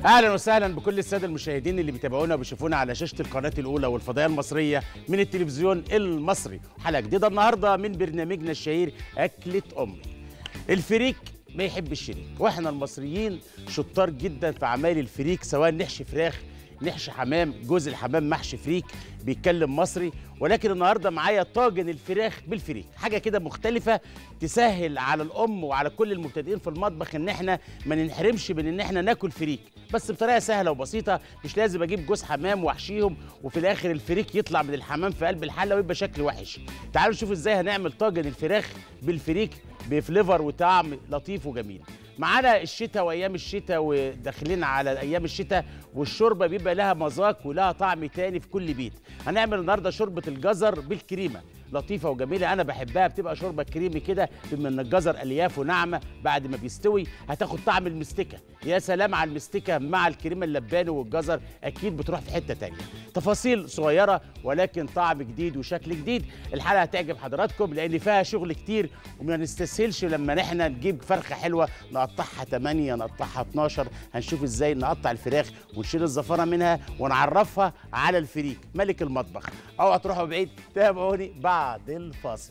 اهلا وسهلا بكل الساده المشاهدين اللي بيتابعونا وبيشوفونا على شاشه القناه الاولى والفضائيه المصريه من التلفزيون المصري حلقه جديده النهارده من برنامجنا الشهير اكله امي الفريك ما يحب الشريك واحنا المصريين شطار جدا في عمايل الفريك سواء نحشي فراخ نحشي حمام جوز الحمام محشي فريك بيتكلم مصري ولكن النهارده معايا طاجن الفراخ بالفريك حاجه كده مختلفه تسهل على الام وعلى كل المبتدئين في المطبخ ان احنا ما ننحرمش من ان احنا ناكل فريك بس بطريقه سهله وبسيطه مش لازم اجيب جوز حمام واحشيهم وفي الاخر الفريك يطلع من الحمام في قلب الحله ويبقى شكل وحش تعالوا نشوف ازاي هنعمل طاجن الفراخ بالفريك بفليفر وطعم لطيف وجميل معانا الشتاء وايام الشتاء وداخلين على ايام الشتاء والشوربه بيبقى لها مذاق ولها طعم تاني في كل بيت هنعمل النهارده شوربه الجزر بالكريمه لطيفه وجميله انا بحبها بتبقى شوربه كريمي كده بما ان الجزر الياف وناعمه بعد ما بيستوي هتاخد طعم المستكه يا سلام على المستكه مع الكريمه اللباني والجزر اكيد بتروح في حته تانية تفاصيل صغيره ولكن طعم جديد وشكل جديد الحلقه هتعجب حضراتكم لان فيها شغل كتير وما نستسهلش لما احنا نجيب فرخه حلوه نقطعها 8 نقطعها 12 هنشوف ازاي نقطع الفراخ ونشيل الزفاره منها ونعرفها على الفريك ملك المطبخ اوعى تروحوا بعيد تابعوني بعد الفاصل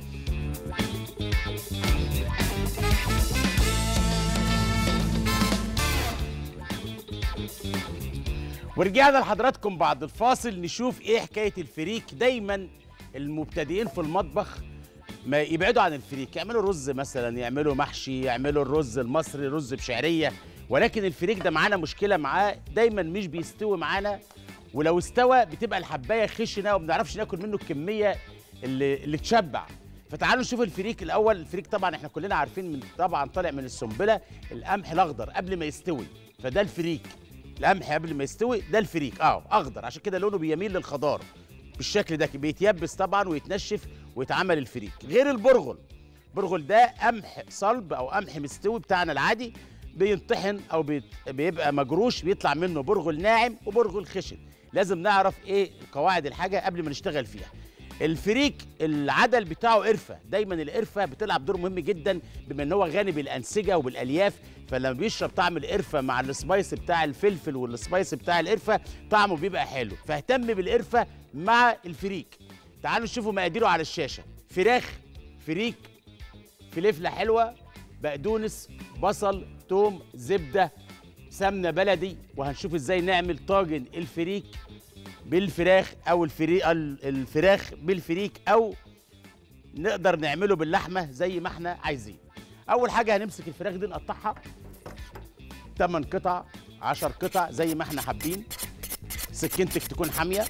ورجعنا لحضراتكم بعد الفاصل نشوف ايه حكايه الفريك دايما المبتدئين في المطبخ ما يبعدوا عن الفريك يعملوا رز مثلا يعملوا محشي يعملوا الرز المصري رز بشعريه ولكن الفريك ده معانا مشكله معاه دايما مش بيستوي معانا ولو استوى بتبقى الحبايه خشنه وما بنعرفش ناكل منه الكميه اللي اللي تشبع فتعالوا نشوف الفريك الاول الفريك طبعا احنا كلنا عارفين من طبعا طالع من السنبله القمح الاخضر قبل ما يستوي فده الفريك القمح قبل ما يستوي ده الفريك اه اخضر عشان كده لونه بيميل للخضار بالشكل ده بيتيبس طبعا ويتنشف ويتعمل الفريك غير البرغل البرغل ده قمح صلب او قمح مستوي بتاعنا العادي بينطحن او بيت- بيبقى مجروش بيطلع منه برغل ناعم وبرغل خشن لازم نعرف ايه قواعد الحاجه قبل ما نشتغل فيها الفريك العدل بتاعه قرفه دايما القرفه بتلعب دور مهم جدا بما ان هو غني بالانسجه وبالالياف فلما بيشرب طعم القرفه مع السبايس بتاع الفلفل والسبايس بتاع القرفه طعمه بيبقى حلو فاهتم بالقرفه مع الفريك تعالوا نشوفوا مقاديره على الشاشه فراخ فريك فلفله حلوه بقدونس بصل توم زبده سمنه بلدي وهنشوف ازاي نعمل طاجن الفريك بالفراخ او الفريك الفراخ بالفريك او نقدر نعمله باللحمه زي ما احنا عايزين اول حاجه هنمسك الفراخ دي نقطعها 8 قطع 10 قطع زي ما احنا حابين سكينتك تكون حاميه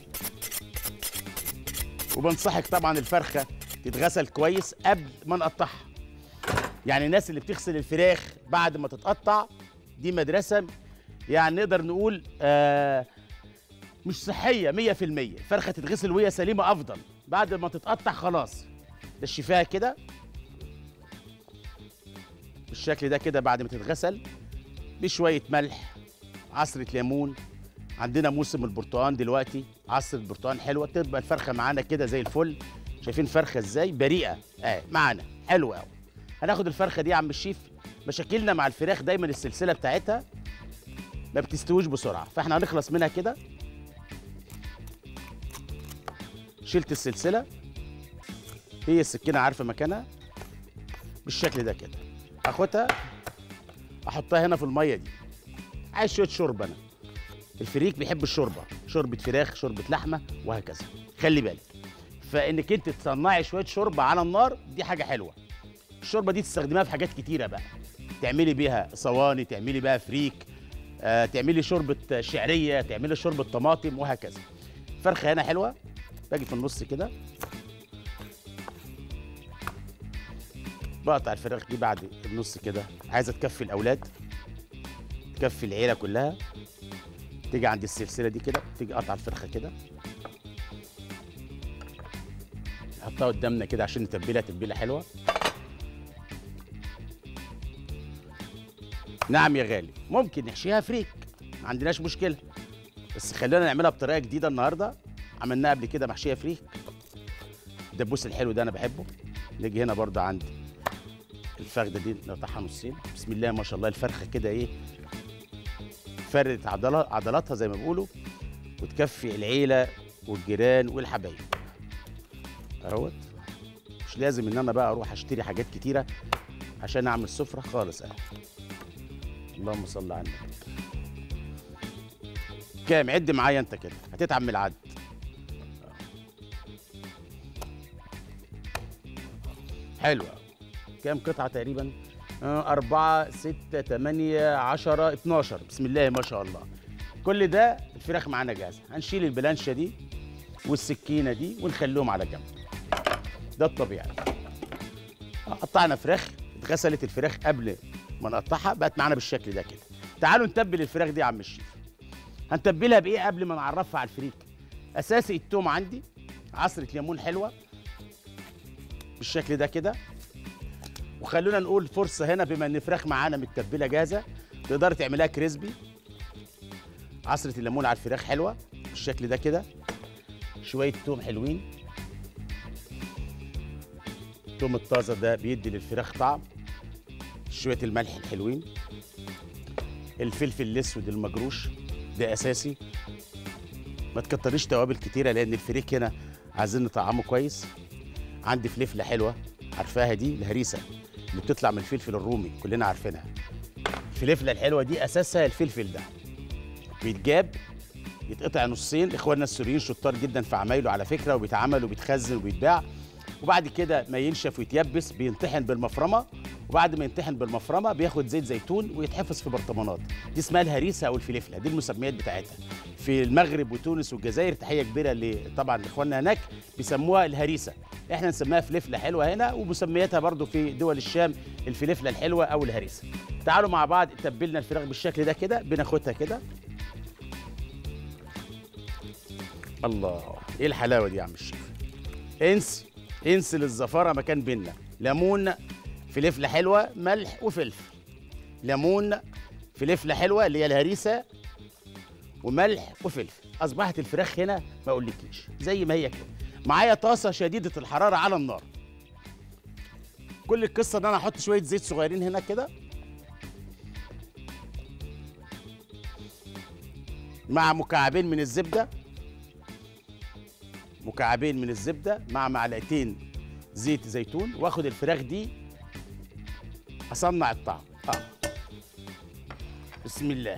وبنصحك طبعا الفرخه تتغسل كويس قبل ما نقطعها يعني الناس اللي بتغسل الفراخ بعد ما تتقطع دي مدرسه يعني نقدر نقول آه مش صحيه 100% الفرخه تتغسل وهي سليمه افضل بعد ما تتقطع خلاص نشفيها كده بالشكل ده كده بعد ما تتغسل بشويه ملح عصره ليمون عندنا موسم البرتقال دلوقتي عصره برتقال حلوه تبقى الفرخه معانا كده زي الفل شايفين فرخه ازاي بريئه اه معانا حلوه قوي هناخد الفرخه دي يا عم الشيف مشاكلنا مع الفراخ دايما السلسله بتاعتها ما بتستويش بسرعه فاحنا هنخلص منها كده شلت السلسله هي السكينه عارفه مكانها بالشكل ده كده اخدها احطها هنا في الميه دي عايز شويه شوربه انا الفريك بيحب الشوربه شوربه فراخ شوربه لحمه وهكذا خلي بالك فانك انت تصنعي شويه شوربه على النار دي حاجه حلوه الشوربه دي تستخدميها في حاجات كتيره بقى تعملي بيها صواني تعملي بيها فريك آه، تعملي شوربه شعريه تعملي شوربه طماطم وهكذا فرخه هنا حلوه باجي في النص كده بقطع الفراخ دي بعد النص كده عايزه تكفي الاولاد تكفي العيله كلها تيجي عند السلسله دي كده تيجي قطع الفرخه كده نحطها قدامنا كده عشان نتبلها تتبيله حلوه نعم يا غالي ممكن نحشيها فريك ما عندناش مشكله بس خلينا نعملها بطريقه جديده النهارده عملناها قبل كده محشيه فريك الدبوس الحلو ده انا بحبه نيجي هنا برضه عند الفخده دي نقطعها نصين بسم الله ما شاء الله الفرخه كده ايه تفرد عضلا- عضلاتها زي ما بيقولوا وتكفي العيله والجيران والحبايب اهوت مش لازم ان انا بقى اروح اشتري حاجات كتيره عشان اعمل سفره خالص اهو اللهم صل على النبي كام عد معايا انت كده هتتعب من العد حلو أوي. كام قطعة تقريبا؟ آه، أربعة ستة تمانية عشرة اتناشر بسم الله ما شاء الله كل ده الفراخ معانا جاهزة هنشيل البلانشة دي والسكينة دي ونخليهم على جنب ده الطبيعي آه، قطعنا فراخ اتغسلت الفراخ قبل ما نقطعها بقت معانا بالشكل ده كده تعالوا نتبل الفراخ دي يا عم الشيف هنتبلها بايه قبل ما نعرفها على الفريك اساسي التوم عندي عصره ليمون حلوه بالشكل ده كده وخلونا نقول فرصه هنا بما ان الفراخ معانا متبله جاهزه تقدر تعملها كريسبي عصره الليمون على الفراخ حلوه بالشكل ده كده شويه توم حلوين التوم الطازه ده بيدي للفراخ طعم شويه الملح الحلوين الفلفل الاسود المجروش ده اساسي ما تكتريش توابل كتيره لان الفريك هنا عايزين نطعمه كويس عندي فلفله حلوه عارفاها دي الهريسه اللي بتطلع من الفلفل الرومي كلنا عارفينها الفلفله الحلوه دي اساسها الفلفل ده بيتجاب يتقطع نصين اخواننا السوريين شطار جدا في عمايله على فكره وبيتعمل وبيتخزن وبيتباع وبعد كده ما ينشف ويتيبس بينطحن بالمفرمه وبعد ما ينطحن بالمفرمه بياخد زيت زيتون ويتحفظ في برطمانات دي اسمها الهريسه او الفلفله دي المسميات بتاعتها في المغرب وتونس والجزائر تحيه كبيره ل- طبعا لاخواننا هناك بيسموها الهريسه احنا نسميها فلفله حلوه هنا ومسمياتها برضو في دول الشام الفلفله الحلوه او الهريسه تعالوا مع بعض تبلنا الفراخ بالشكل ده كده بناخدها كده الله ايه الحلاوه دي يا عم الشيف انسي انسي للزفاره مكان بينا ليمون فلفله حلوه ملح وفلفل ليمون فلفله حلوه اللي هي الهريسه وملح وفلفل اصبحت الفراخ هنا ما اقولكيش زي ما هي كده معايا طاسه شديده الحراره على النار كل القصه ان انا احط شويه زيت صغيرين هنا كده مع مكعبين من الزبده مكعبين من الزبده مع معلقتين زيت زيتون واخد الفراخ دي اصنع الطعم اه بسم الله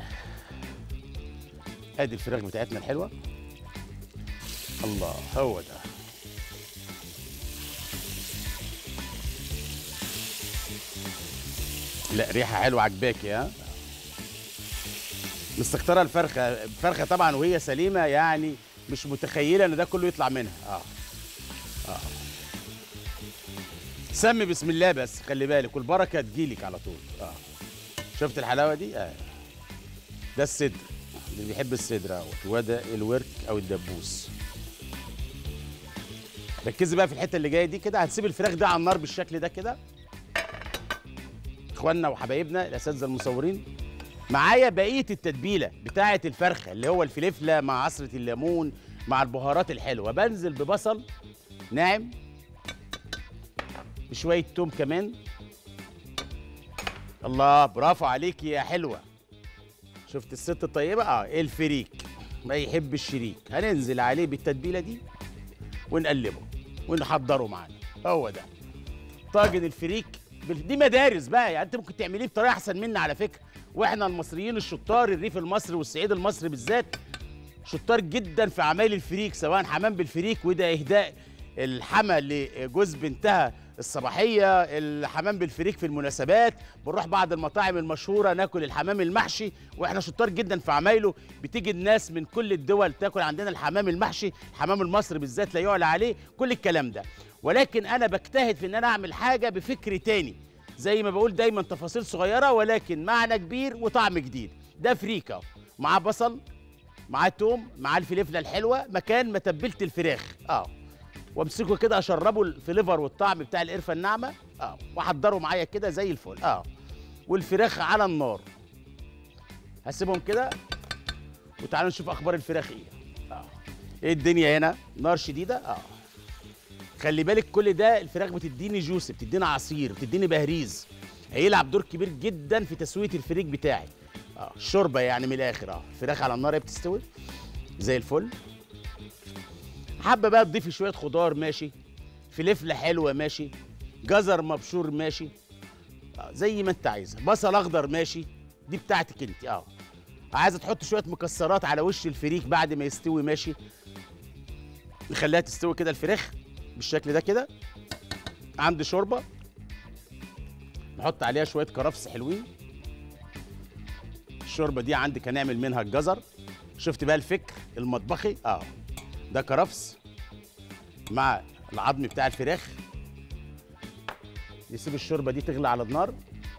ادي الفراخ بتاعتنا الحلوه الله هو ده لا ريحه حلوه عجباكي ها مستكتره الفرخه الفرخه طبعا وهي سليمه يعني مش متخيله ان ده كله يطلع منها اه اه سمي بسم الله بس خلي بالك والبركه تجيلك على طول اه شفت الحلاوه دي اه ده الصدر اللي بيحب الصدر اهوت وده الورك او الدبوس ركزي بقى في الحته اللي جايه دي كده هنسيب الفراخ دي على النار بالشكل ده كده اخواننا وحبايبنا الاساتذه المصورين معايا بقيه التتبيله بتاعه الفرخه اللي هو الفلفله مع عصره الليمون مع البهارات الحلوه بنزل ببصل ناعم بشويه توم كمان الله برافو عليكي يا حلوه شفت الست الطيبه اه الفريك ما يحب الشريك هننزل عليه بالتتبيله دي ونقلبه ونحضره معانا هو ده طاجن الفريك بال- دي مدارس بقى يعني انت ممكن تعمليه بطريقه احسن منا على فكره واحنا المصريين الشطار الريف المصري والصعيد المصري بالذات شطار جدا في عمايل الفريك سواء حمام بالفريك وده اهداء الحما لجوز بنتها الصباحيه الحمام بالفريك في المناسبات بنروح بعض المطاعم المشهوره ناكل الحمام المحشي واحنا شطار جدا في عمايله بتيجي الناس من كل الدول تاكل عندنا الحمام المحشي الحمام المصري بالذات لا يعلى عليه كل الكلام ده ولكن انا بجتهد في ان انا اعمل حاجه بفكر تاني زي ما بقول دايما تفاصيل صغيره ولكن معنى كبير وطعم جديد ده فريك اهو معاه بصل معاه توم معاه الفلفله الحلوه مكان ما تبلت الفراخ اه وامسكه كده اشربه الفليفر والطعم بتاع القرفه الناعمه اه واحضره معايا كده زي الفل اه والفراخ على النار هسيبهم كده وتعالوا نشوف اخبار الفراخ ايه اه ايه الدنيا هنا نار شديده اه خلي بالك كل ده الفراخ بتديني جوس بتديني عصير بتديني بهريز هيلعب دور كبير جدا في تسويه الفريك بتاعي اه الشوربه يعني من الاخر اه الفراخ على النار هي بتستوي زي الفل حابه بقى تضيفي شويه خضار ماشي فلفله حلوه ماشي جزر مبشور ماشي آه زي ما انت عايزه بصل اخضر ماشي دي بتاعتك انت اه عايزه تحط شويه مكسرات على وش الفريك بعد ما يستوي ماشي نخليها تستوي كده الفراخ بالشكل ده كده عندي شوربه نحط عليها شويه كرفس حلوين الشوربه دي عندك هنعمل منها الجزر شفت بقى الفكر المطبخي اه ده كرفس مع العظم بتاع الفراخ نسيب الشوربه دي تغلي على النار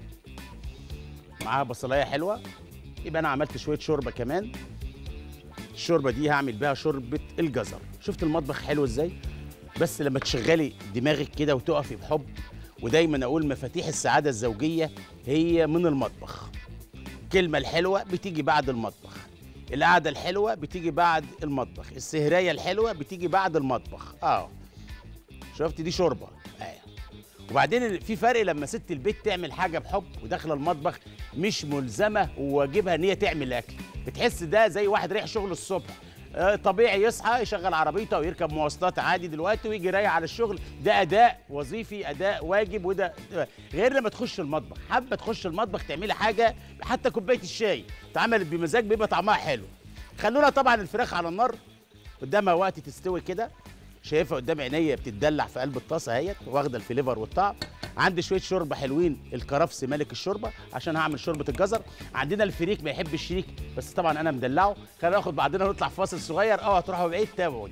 معاها بصلايه حلوه يبقى انا عملت شويه شوربه كمان الشوربه دي هعمل بيها شوربه الجزر شفت المطبخ حلو ازاي بس لما تشغلي دماغك كده وتقفي بحب ودايما اقول مفاتيح السعاده الزوجيه هي من المطبخ الكلمه الحلوه بتيجي بعد المطبخ القعده الحلوه بتيجي بعد المطبخ السهريه الحلوه بتيجي بعد المطبخ اه شفت دي شوربه آه. وبعدين في فرق لما ست البيت تعمل حاجه بحب وداخله المطبخ مش ملزمه وواجبها ان هي تعمل اكل بتحس ده زي واحد رايح شغل الصبح آه، طبيعي يصحى يشغل عربيته ويركب مواصلات عادي دلوقتي ويجي رايح على الشغل ده اداء وظيفي اداء واجب وده غير لما تخش المطبخ حابه تخش المطبخ تعملي حاجه حتى كوبايه الشاي اتعملت بمزاج بيبقى طعمها حلو خلونا طبعا الفراخ على النار قدامها وقت تستوي كده شايفها قدام عينيا بتتدلع في قلب الطاسه اهيت واخده الفليفر والطعم عندي شويه شوربه حلوين الكرفس ملك الشوربه عشان هعمل شوربه الجزر عندنا الفريك ما يحب الشريك بس طبعا انا مدلعه خلينا ناخد بعدين نطلع فاصل صغير او هتروحوا بعيد تابعوني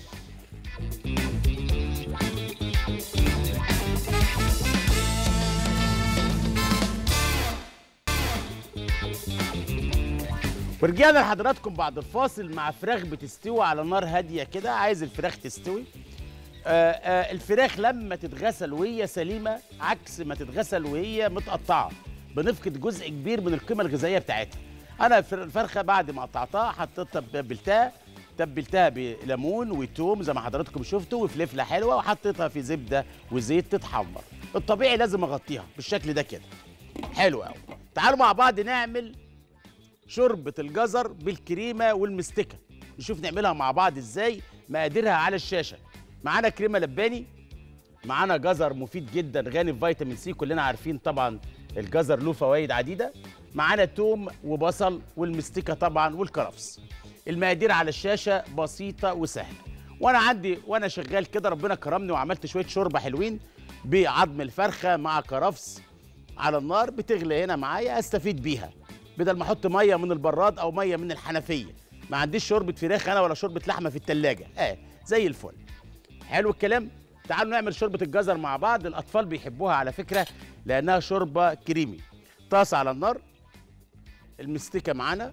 ورجعنا لحضراتكم بعد الفاصل مع فراخ بتستوي على نار هاديه كده عايز الفراخ تستوي آه آه الفراخ لما تتغسل وهي سليمه عكس ما تتغسل وهي متقطعه بنفقد جزء كبير من القيمه الغذائيه بتاعتها انا الفر- الفرخه بعد ما قطعتها حطيتها تبلتها تبلتها بليمون وتوم زي ما حضراتكم شفتوا وفلفله حلوه وحطيتها في زبده وزيت تتحمر الطبيعي لازم اغطيها بالشكل ده كده حلو قوي تعالوا مع بعض نعمل شوربة الجزر بالكريمة والمستكة نشوف نعملها مع بعض ازاي مقاديرها على الشاشة معانا كريمة لباني معانا جزر مفيد جدا غني في فيتامين سي كلنا عارفين طبعا الجزر له فوائد عديدة معانا توم وبصل والمستكة طبعا والكرفس المقادير على الشاشة بسيطة وسهلة وانا عندي وانا شغال كده ربنا كرمني وعملت شوية شوربة حلوين بعظم الفرخة مع كرفس على النار بتغلي هنا معايا استفيد بيها بدل ما احط ميه من البراد او ميه من الحنفيه ما عنديش شوربه فراخ انا ولا شوربه لحمه في التلاجة اه زي الفل حلو الكلام تعالوا نعمل شوربه الجزر مع بعض الاطفال بيحبوها على فكره لانها شوربه كريمي طاسه على النار المستكه معانا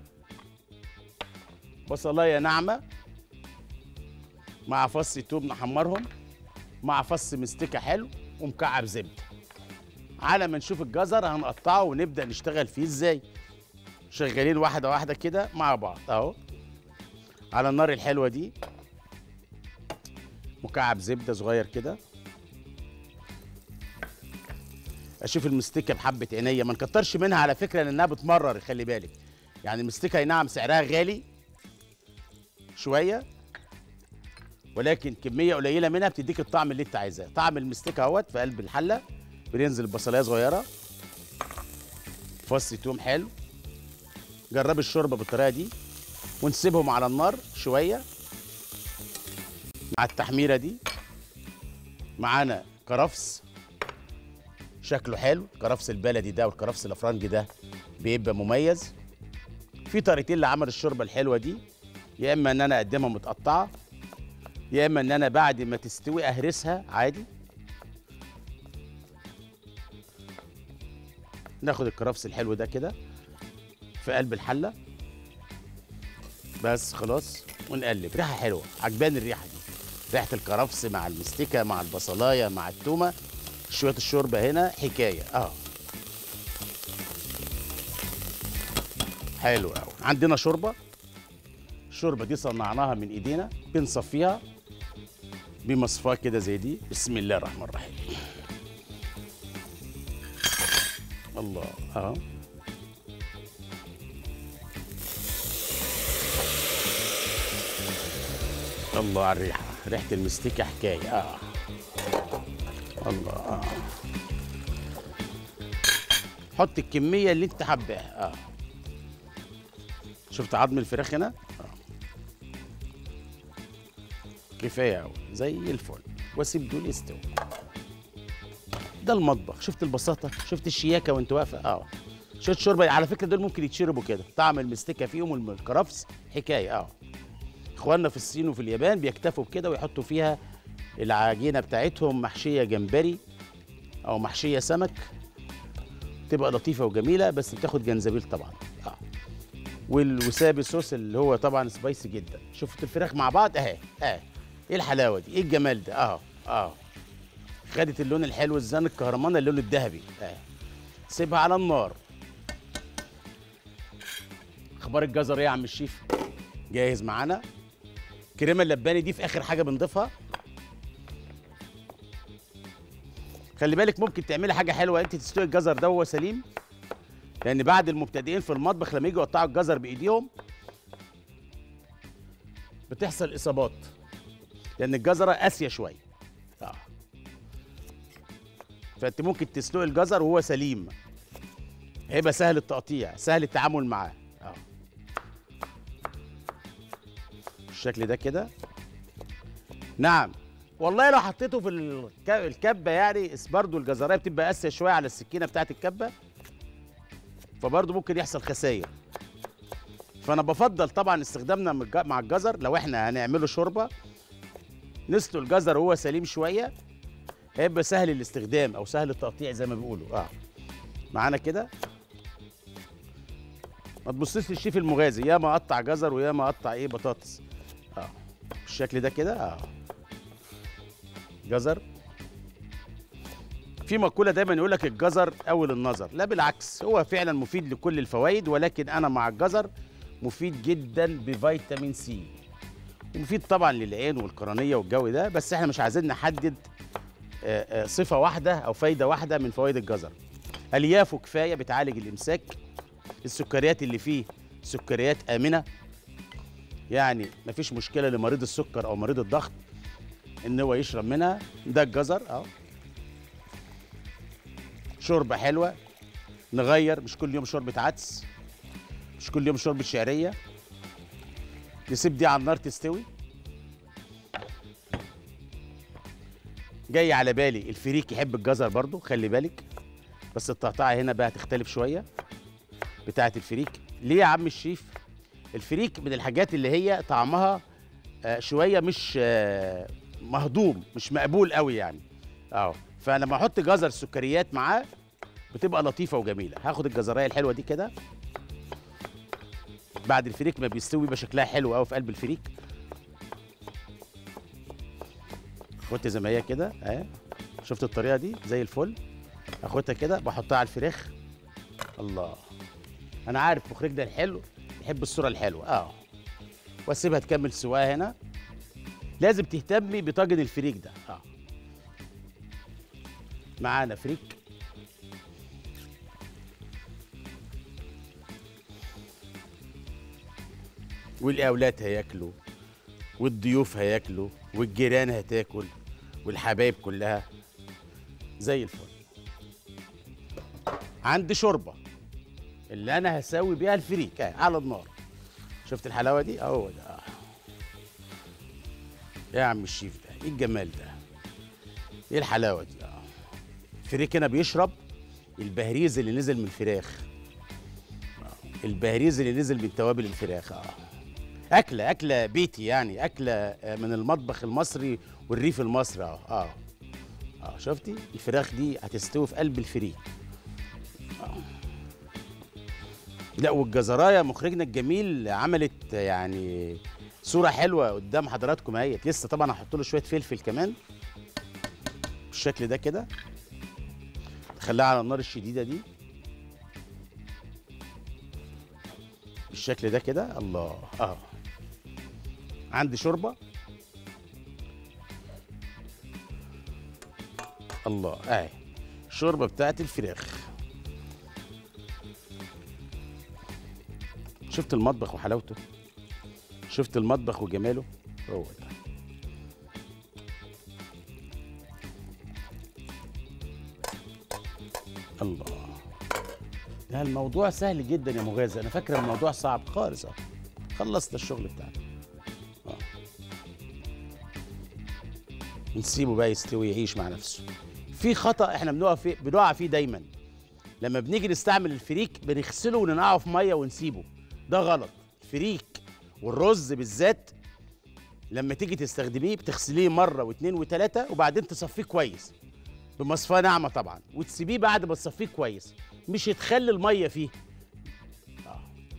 بصلايه ناعمه مع فص توم نحمرهم مع فص مستكه حلو ومكعب زبده على ما نشوف الجزر هنقطعه ونبدا نشتغل فيه ازاي شغالين واحده واحده كده مع بعض اهو على النار الحلوه دي مكعب زبده صغير كده اشوف المستكه بحبه عينيا ما نكترش منها على فكره لانها بتمرر خلي بالك يعني المستكه أي نعم سعرها غالي شويه ولكن كميه قليله منها بتديك الطعم اللي انت عايزاه طعم المستكه اهوت في قلب الحله بننزل بصلايه صغيره فص توم حلو جربي الشوربه بالطريقه دي ونسيبهم على النار شويه مع التحميره دي معانا كرفس شكله حلو الكرفس البلدي ده والكرفس الافرنجي ده بيبقى مميز في طريقتين لعمل الشوربه الحلوه دي يا اما ان انا اقدمها متقطعه يا اما ان انا بعد ما تستوي اهرسها عادي ناخد الكرفس الحلو ده كده في قلب الحله بس خلاص ونقلب ريحه حلوه عجباني الريحه دي ريحه الكرفس مع المستكه مع البصلايه مع التومه شويه الشوربه هنا حكايه اه حلو قوي عندنا شوربه الشوربه دي صنعناها من ايدينا بنصفيها بمصفاه كده زي دي بسم الله الرحمن الرحيم الله اهو الله على الريحه ريحه المستكه حكايه اه الله آه. حط الكميه اللي انت حباها اه شفت عظم الفراخ هنا آه. كفايه قوي زي الفل واسيب دول يستووا ده المطبخ شفت البساطه شفت الشياكه وانت واقفه اه شويه شوربه على فكره دول ممكن يتشربوا كده طعم المستكه فيهم والكرفس حكايه اه اخواننا في الصين وفي اليابان بيكتفوا بكده ويحطوا فيها العجينه بتاعتهم محشيه جمبري او محشيه سمك تبقى لطيفه وجميله بس بتاخد جنزبيل طبعا اه والوسابي صوص اللي هو طبعا سبايسي جدا شفت الفراخ مع بعض اهي اهي ايه الحلاوه دي ايه الجمال ده اهو اهو خدت اللون الحلو الزان الكهرمانه اللون الذهبي اهي سيبها على النار اخبار الجزر ايه يا عم الشيف جاهز معانا كريمه اللباني دي في اخر حاجه بنضيفها خلي بالك ممكن تعملي حاجه حلوه انت تستوي الجزر ده وهو سليم لان بعد المبتدئين في المطبخ لما يجوا يقطعوا الجزر بايديهم بتحصل اصابات لان الجزره قاسيه شويه اه فانت ممكن تسلقي الجزر وهو سليم هيبقى سهل التقطيع سهل التعامل معاه اه بالشكل ده كده نعم والله لو حطيته في الك- الكبه يعني برضه الجزرايه بتبقى قاسيه شويه على السكينه بتاعت الكبه فبرضه ممكن يحصل خسائر فانا بفضل طبعا استخدامنا من الج- مع الجزر لو احنا هنعمله شوربه نسلق الجزر وهو سليم شويه هيبقى سهل الاستخدام او سهل التقطيع زي ما بيقولوا اه معانا كده ما تبصيش للشيف المغازي يا ما اقطع جزر ويا ما اقطع ايه بطاطس اه بالشكل ده كده اه جزر في مقولة دايما يقول لك الجزر أول النظر لا بالعكس هو فعلا مفيد لكل الفوائد ولكن أنا مع الجزر مفيد جدا بفيتامين سي ومفيد طبعا للعين والقرنية والجو ده بس احنا مش عايزين نحدد آه، آه، صفة واحدة أو فايدة واحدة من فوائد الجزر أليافه كفاية بتعالج الإمساك السكريات اللي فيه سكريات آمنة يعني مفيش مشكلة لمريض السكر أو مريض الضغط ان هو يشرب منها ده الجزر اه شوربه حلوه نغير مش كل يوم شوربه عدس مش كل يوم شوربه شعريه نسيب دي على النار تستوي جاي على بالي الفريك يحب الجزر برضو خلي بالك بس التقطيعه هنا بقى هتختلف شويه بتاعه الفريك ليه يا عم الشيف الفريك من الحاجات اللي هي طعمها آه، شويه مش آه، مهضوم مش مقبول قوي يعني اه فلما احط جزر سكريات معاه بتبقى لطيفه وجميله هاخد الجزرايه الحلوه دي كده بعد الفريك ما بيستوي يبقى شكلها حلو قوي في قلب الفريك خدت زي ما هي كده اهي شفت الطريقه دي زي الفل اخدها كده بحطها على الفراخ الله انا عارف مخرجنا الحلو يحب الصوره الحلوه اه واسيبها تكمل سواها هنا لازم تهتمي بطاجن الفريك ده اه معانا فريك والاولاد هياكلوا والضيوف هياكلوا والجيران هتاكل والحبايب كلها زي الفل عندي شوربه اللي انا هساوي بيها الفريك اهي على النار شفت الحلاوه دي اهو ده آه. يا عم الشيف ده ايه الجمال ده ايه الحلاوه دي اه الفريك هنا بيشرب البهريز اللي نزل من الفراخ آه. البهريز اللي نزل من توابل الفراخ اه اكله اكله بيتي يعني اكله آه، من المطبخ المصري والريف المصري اه اه اه شفتي الفراخ دي هتستوي في قلب الفريك لا والجزرايه مخرجنا الجميل عملت يعني صوره حلوه قدام حضراتكم اهيت لسه طبعا هحط له شويه فلفل كمان بالشكل ده كده خليها على النار الشديده دي بالشكل ده كده الله اه عندي شوربه الله اهي الشوربه بتاعت الفراخ شفت المطبخ وحلاوته شفت المطبخ وجماله هو ده الله ده الموضوع سهل جدا يا مغازي انا فاكر الموضوع صعب خالص اه خلصت الشغل بتاعنا اه نسيبه بقى يستوي يعيش مع نفسه في خطا احنا بنقع فيه بنقع فيه دايما لما بنيجي نستعمل الفريك بنغسله وننقعه في ميه ونسيبه ده غلط الفريك والرز بالذات لما تيجي تستخدميه بتغسليه مره واثنين وثلاثه وبعدين تصفيه كويس بمصفاه ناعمه طبعا وتسيبيه بعد ما تصفيه كويس مش تخلي الميه فيه آه.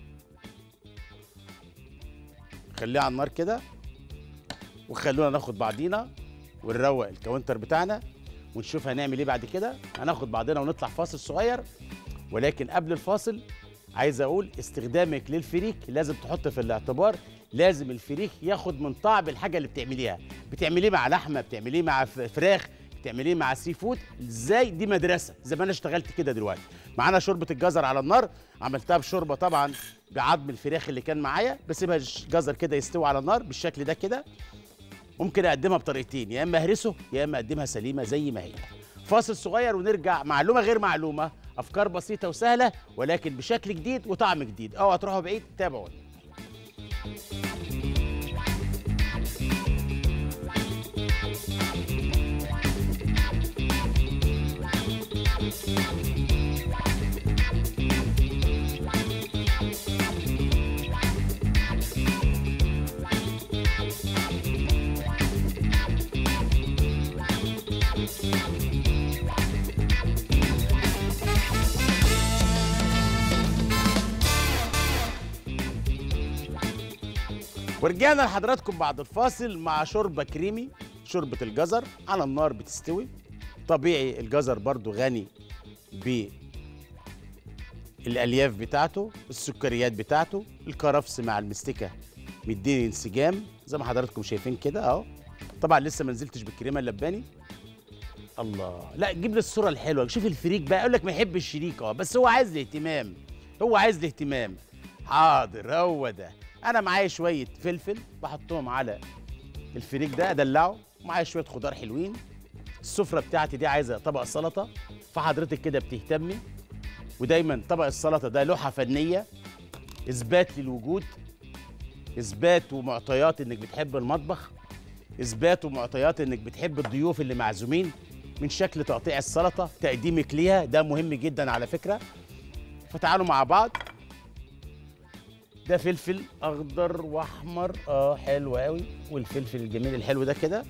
خليه على النار كده وخلونا ناخد بعضينا ونروق الكاونتر بتاعنا ونشوف هنعمل ايه بعد كده هناخد بعضنا ونطلع فاصل صغير ولكن قبل الفاصل عايز اقول استخدامك للفريك لازم تحط في الاعتبار لازم الفريك ياخد من طعم الحاجه اللي بتعمليها بتعمليه مع لحمه بتعمليه مع ف- فراخ بتعمليه مع سي فود ازاي دي مدرسه زي ما انا اشتغلت كده دلوقتي معانا شوربه الجزر على النار عملتها بشوربه طبعا بعظم الفراخ اللي كان معايا بسيبها الجزر كده يستوي على النار بالشكل ده كده ممكن اقدمها بطريقتين يا اما اهرسه يا اما اقدمها سليمه زي ما هي فاصل صغير ونرجع معلومه غير معلومه افكار بسيطه وسهله ولكن بشكل جديد وطعم جديد اوعى تروحوا بعيد تابعوني ورجعنا لحضراتكم بعد الفاصل مع شوربه كريمي شوربه الجزر على النار بتستوي طبيعي الجزر برضو غني بالالياف بتاعته السكريات بتاعته الكرفس مع المستكه مديني انسجام زي ما حضراتكم شايفين كده اهو طبعا لسه ما نزلتش بالكريمه اللباني الله لا جيب لي الصوره الحلوه شوف الفريك بقى يقول لك ما يحب الشريك اه بس هو عايز الاهتمام هو عايز الاهتمام حاضر هو ده انا معايا شويه فلفل بحطهم على الفريك ده ادلعه معايا شويه خضار حلوين السفره بتاعتي دي عايزه طبق سلطه فحضرتك كده بتهتمي ودايما طبق السلطه ده لوحه فنيه اثبات للوجود اثبات ومعطيات انك بتحب المطبخ اثبات ومعطيات انك بتحب الضيوف اللي معزومين من شكل تقطيع السلطه تقديمك ليها ده مهم جدا على فكره فتعالوا مع بعض ده فلفل اخضر واحمر اه حلو قوي والفلفل الجميل الحلو ده كده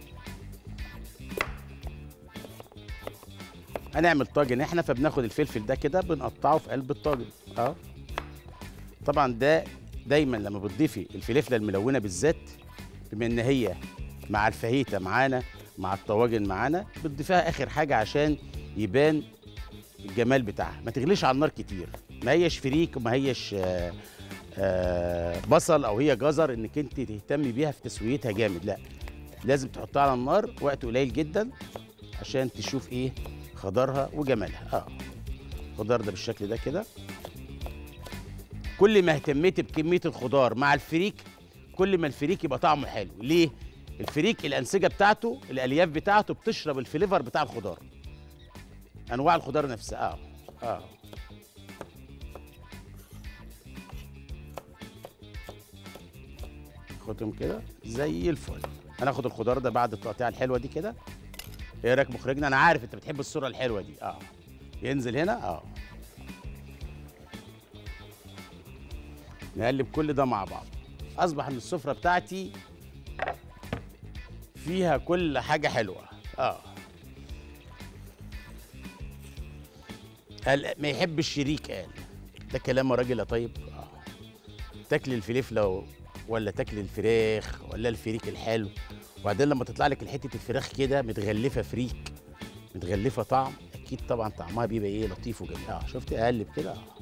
هنعمل طاجن احنا فبناخد الفلفل ده كده بنقطعه في قلب الطاجن اه طبعا ده دايما لما بتضيفي الفلفله الملونه بالذات بما ان هي مع الفاهيتا معانا مع الطواجن معانا بتضيفيها اخر حاجه عشان يبان الجمال بتاعها ما تغليش على النار كتير ما هيش فريك وما هيش آه آه بصل او هي جزر انك انت تهتمي بيها في تسويتها جامد لا لازم تحطها على النار وقت قليل جدا عشان تشوف ايه خضارها وجمالها اه الخضار ده بالشكل ده كده كل ما اهتميت بكميه الخضار مع الفريك كل ما الفريك يبقى طعمه حلو ليه الفريك الانسجه بتاعته الالياف بتاعته بتشرب الفليفر بتاع الخضار انواع الخضار نفسها اه اه خدهم كده زي الفل هناخد الخضار ده بعد التقطيعه الحلوه دي كده ايه رايك مخرجنا انا عارف انت بتحب الصوره الحلوه دي اه ينزل هنا اه نقلب كل ده مع بعض اصبح ان السفره بتاعتي فيها كل حاجه حلوه اه قال ما يحب الشريك قال ده كلام راجل يا طيب اه تاكل الفلفله ولا تاكل الفراخ ولا الفريك الحلو وبعدين لما تطلع لك حته الفراخ كده متغلفه فريك متغلفه طعم اكيد طبعا طعمها بيبقى ايه لطيف وجميل اه شفت اقلب كده اه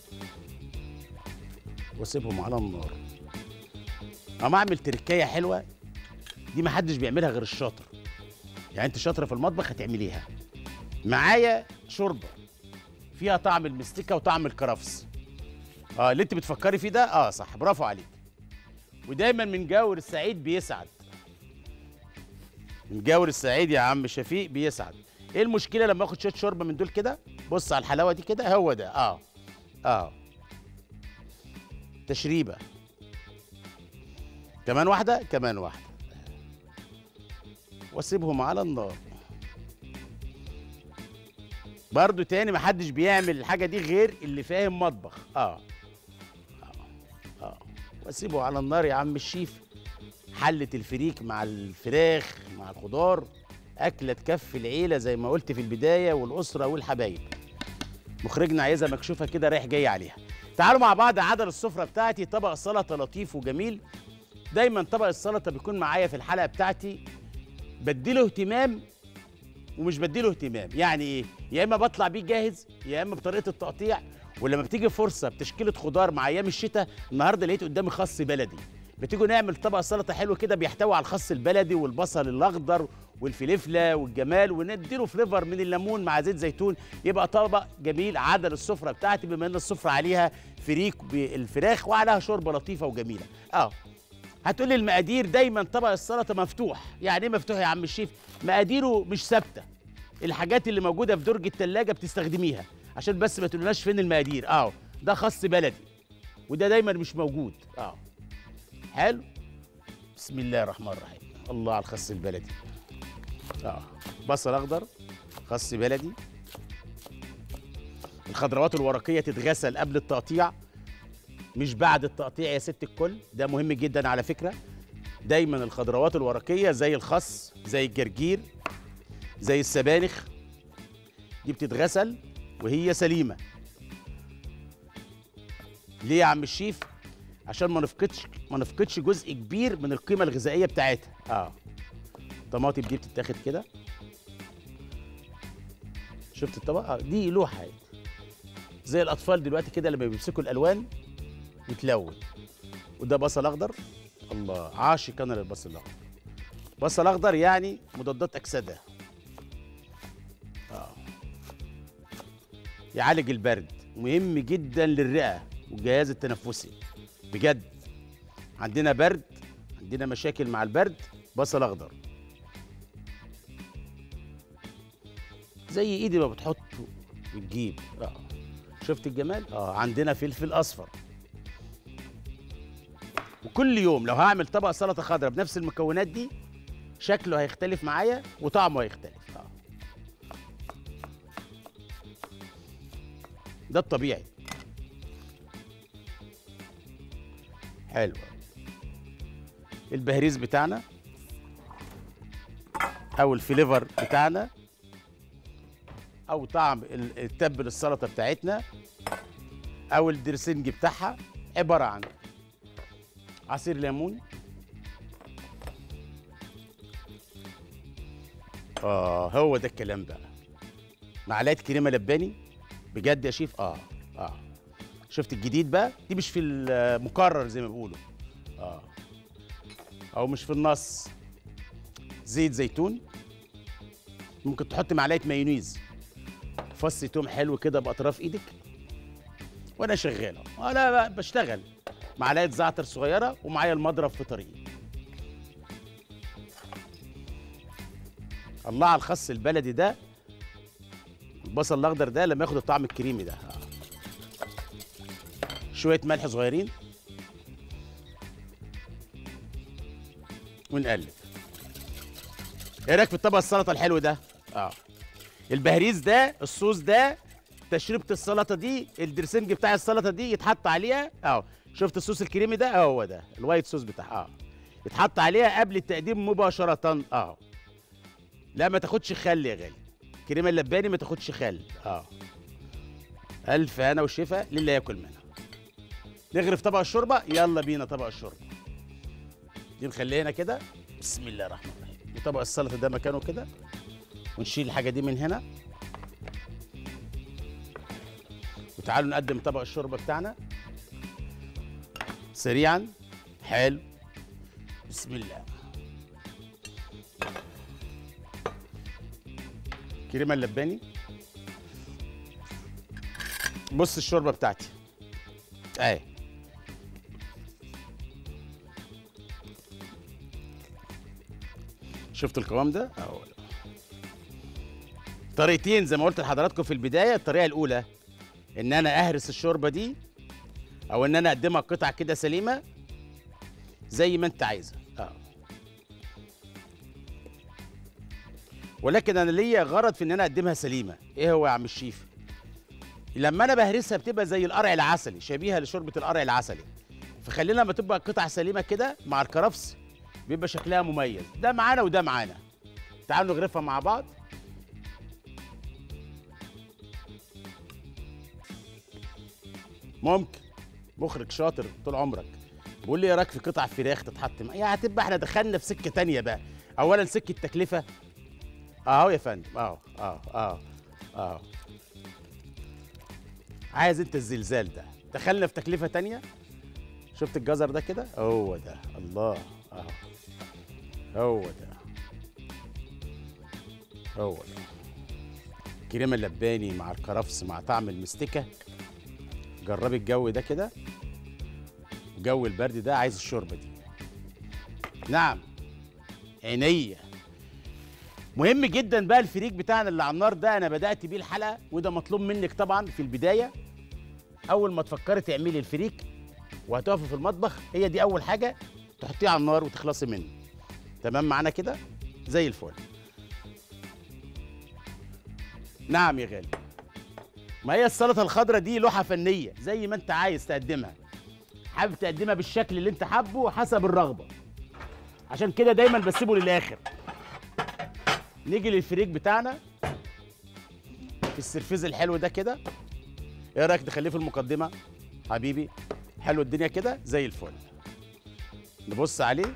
واسيبهم على النار اما اعمل تركايه حلوه دي ما حدش بيعملها غير الشاطر يعني انت شاطره في المطبخ هتعمليها معايا شوربه فيها طعم المستكه وطعم الكرفس اه اللي انت بتفكري فيه ده اه صح برافو عليك ودايما من جاور السعيد بيسعد من جاور السعيد يا عم شفيق بيسعد ايه المشكله لما اخد شويه شوربه من دول كده بص على الحلاوه دي كده هو ده اه اه تشريبه كمان واحده كمان واحده واسيبهم على النار برضو تاني محدش بيعمل الحاجه دي غير اللي فاهم مطبخ اه اه, آه. واسيبه على النار يا عم الشيف حلة الفريك مع الفراخ مع الخضار أكلة تكفي العيلة زي ما قلت في البداية والأسرة والحبايب مخرجنا عايزها مكشوفة كده رايح جاي عليها تعالوا مع بعض عدل السفرة بتاعتي طبق سلطة لطيف وجميل دايما طبق السلطة بيكون معايا في الحلقة بتاعتي بديله اهتمام ومش بديله اهتمام يعني ايه يا اما بطلع بيه جاهز يا اما بطريقه التقطيع ولما بتيجي فرصه بتشكيله خضار مع ايام الشتاء النهارده لقيت قدامي خس بلدي بتيجوا نعمل طبق سلطه حلو كده بيحتوي على الخس البلدي والبصل الاخضر والفلفله والجمال ونديله فليفر من الليمون مع زيت زيتون يبقى طبق جميل عدل السفره بتاعتي بما ان السفره عليها فريك بالفراخ وعليها شوربه لطيفه وجميله اه هتقولي المقادير دايما طبق السلطه مفتوح يعني ايه مفتوح يا عم الشيف مقاديره مش ثابته الحاجات اللي موجوده في درج التلاجة بتستخدميها عشان بس ما تقولناش فين المقادير اه ده خس بلدي وده دايما مش موجود اه حلو بسم الله الرحمن الرحيم الله على الخس البلدي اه بصل اخضر خس بلدي الخضروات الورقيه تتغسل قبل التقطيع مش بعد التقطيع يا ست الكل ده مهم جدا على فكره دايما الخضروات الورقيه زي الخس زي الجرجير زي السبانخ دي بتتغسل وهي سليمه ليه يا عم الشيف عشان ما نفقدش ما نفقدش جزء كبير من القيمه الغذائيه بتاعتها اه الطماطم دي بتتاخد كده شفت الطبق آه دي لوحه اهي زي الاطفال دلوقتي كده لما بيمسكوا الالوان وتلون وده بصل اخضر الله عاشق انا للبصل الاخضر بصل اخضر يعني مضادات اكسده اه يعالج البرد مهم جدا للرئه والجهاز التنفسي بجد عندنا برد عندنا مشاكل مع البرد بصل اخضر زي ايدي ما بتحطه بتجيب اه شفت الجمال اه عندنا فلفل اصفر وكل يوم لو هعمل طبق سلطه خضراء بنفس المكونات دي شكله هيختلف معايا وطعمه هيختلف اه ده الطبيعي حلو البهريز بتاعنا او الفليفر بتاعنا او طعم ال- التبل السلطه بتاعتنا او الدرسنج بتاعها عباره عن عصير ليمون اه هو ده الكلام بقى معلقه كريمه لباني بجد يا شيف اه اه شفت الجديد بقى دي مش في المكرر زي ما بيقولوا اه او مش في النص زيت زيتون ممكن تحط معلقه مايونيز فص توم حلو كده باطراف ايدك وانا شغال أهو. انا ب- بشتغل معلقه زعتر صغيره ومعايا المضرب في طريقي الله على الخس البلدي ده البصل الاخضر ده لما ياخد الطعم الكريمي ده آه. شويه ملح صغيرين ونقلب ايه رايك في الطبق السلطه الحلو ده اه البهريز ده الصوص ده تشريبه السلطه دي الدرسنج بتاع السلطه دي يتحط عليها اه شفت الصوص الكريمي ده اه هو ده الوايت صوص بتاعها اه يتحط عليها قبل التقديم مباشره اه لا ما تاخدش خل يا غالي كريمه اللباني ما تاخدش خل اه الف انا والشفا للي ياكل منها نغرف طبق الشوربه يلا بينا طبق الشوربه دي نخليها هنا كده بسم الله الرحمن الرحيم وطبق السلطه ده مكانه كده ونشيل الحاجه دي من هنا وتعالوا نقدم طبق الشوربه بتاعنا سريعا حلو بسم الله كريمه اللباني بص الشوربه بتاعتي اهي شفت القوام ده اهو طريقتين زي ما قلت لحضراتكم في البدايه الطريقه الاولى ان انا اهرس الشوربه دي او ان انا اقدمها قطع كده سليمه زي ما انت عايزه اه ولكن انا ليا غرض في ان انا اقدمها سليمه ايه هو يا عم الشيف لما انا بهرسها بتبقى زي القرع العسلي شبيهه لشوربه القرع العسلي فخلينا لما تبقى قطع سليمه كده مع الكرفس بيبقى شكلها مميز ده معانا وده معانا تعالوا نغرفها مع بعض ممكن مخرج شاطر طول عمرك بقول لي ايه رايك في قطع فراخ تتحط مع يعني هتبقى احنا دخلنا في سكه تانية بقى اولا سكه تكلفه اهو يا فندم اهو اهو اهو اهو عايز انت الزلزال ده دخلنا في تكلفه تانية شفت الجزر ده كده هو ده الله اهو هو ده هو ده كريمه اللباني مع الكرفس مع طعم المستكه جربي الجو ده كده جو البرد ده عايز الشوربه دي نعم عينيا مهم جدا بقى الفريك بتاعنا اللي على النار ده انا بدات بيه الحلقه وده مطلوب منك طبعا في البدايه اول ما تفكري تعملي الفريك وهتقفي في المطبخ هي دي اول حاجه تحطيه على النار وتخلصي منه تمام معانا كده زي الفل نعم يا غالي ما هي السلطه الخضراء دي لوحه فنيه زي ما انت عايز تقدمها حابب تقدمها بالشكل اللي انت حابه حسب الرغبه عشان كده دايما بسيبه للاخر نيجي للفريك بتاعنا في السرفيز الحلو ده كده ايه رايك نخليه في المقدمه حبيبي حلو الدنيا كده زي الفل نبص عليه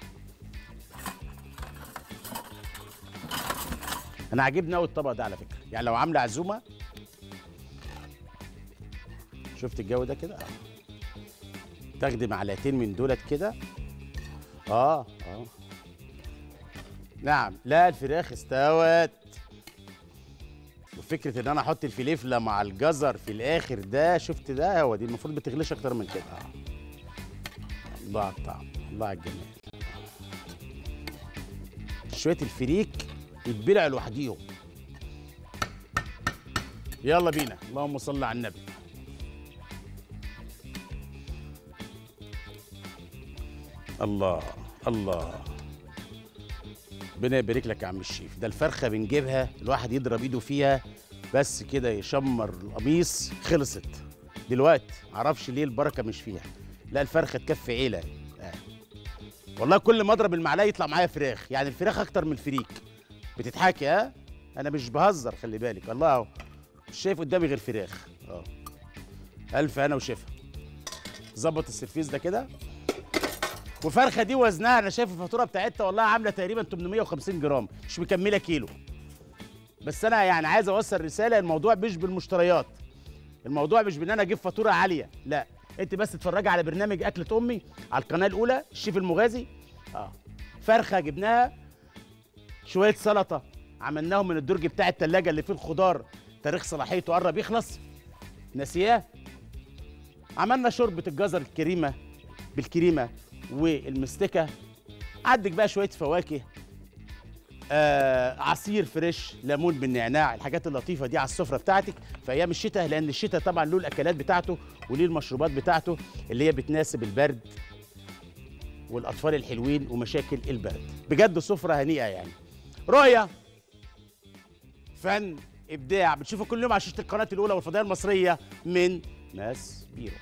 انا عاجبني قوي الطبق ده على فكره يعني لو عامله عزومه شفت الجو ده كده آه. تاخدي معلقتين من دولت كده اه اه نعم لا الفراخ استوت وفكره ان انا احط الفليفله مع الجزر في الاخر ده شفت ده هو دي المفروض بتغليش اكتر من كده آه. الله على الطعم الله على الجمال شويه الفريك يتبلع لوحديهم يلا بينا اللهم صل على النبي الله الله ربنا يبارك لك يا عم الشيف ده الفرخه بنجيبها الواحد يضرب ايده فيها بس كده يشمر القميص خلصت دلوقتي معرفش ليه البركه مش فيها لا الفرخه تكفي عيله آه. والله كل ما اضرب المعلقه يطلع معايا فراخ يعني الفراخ اكتر من الفريك بتضحكي ها انا مش بهزر خلي بالك الله اهو مش شايف قدامي غير فراخ اه الف انا وشفا ظبط السرفيس ده كده وفرخه دي وزنها انا شايف الفاتوره بتاعتها والله عامله تقريبا 850 جرام مش مكمله كيلو بس انا يعني عايز اوصل رساله الموضوع مش بالمشتريات الموضوع مش بان انا اجيب فاتوره عاليه لا انت بس تتفرجي على برنامج اكله امي على القناه الاولى الشيف المغازي اه فرخه جبناها شويه سلطه عملناهم من الدرج بتاع التلاجة اللي فيه الخضار تاريخ صلاحيته قرب يخلص ناسياه عملنا شوربه الجزر الكريمه بالكريمه والمستكه عندك بقى شويه فواكه آه عصير فريش ليمون بالنعناع الحاجات اللطيفه دي على السفره بتاعتك في ايام الشتاء لان الشتاء طبعا له الاكلات بتاعته وليه المشروبات بتاعته اللي هي بتناسب البرد والاطفال الحلوين ومشاكل البرد بجد سفره هنيئه يعني رؤيه فن ابداع بتشوفوا كل يوم على شاشه القناه الاولى والفضائيه المصريه من ماس بيرو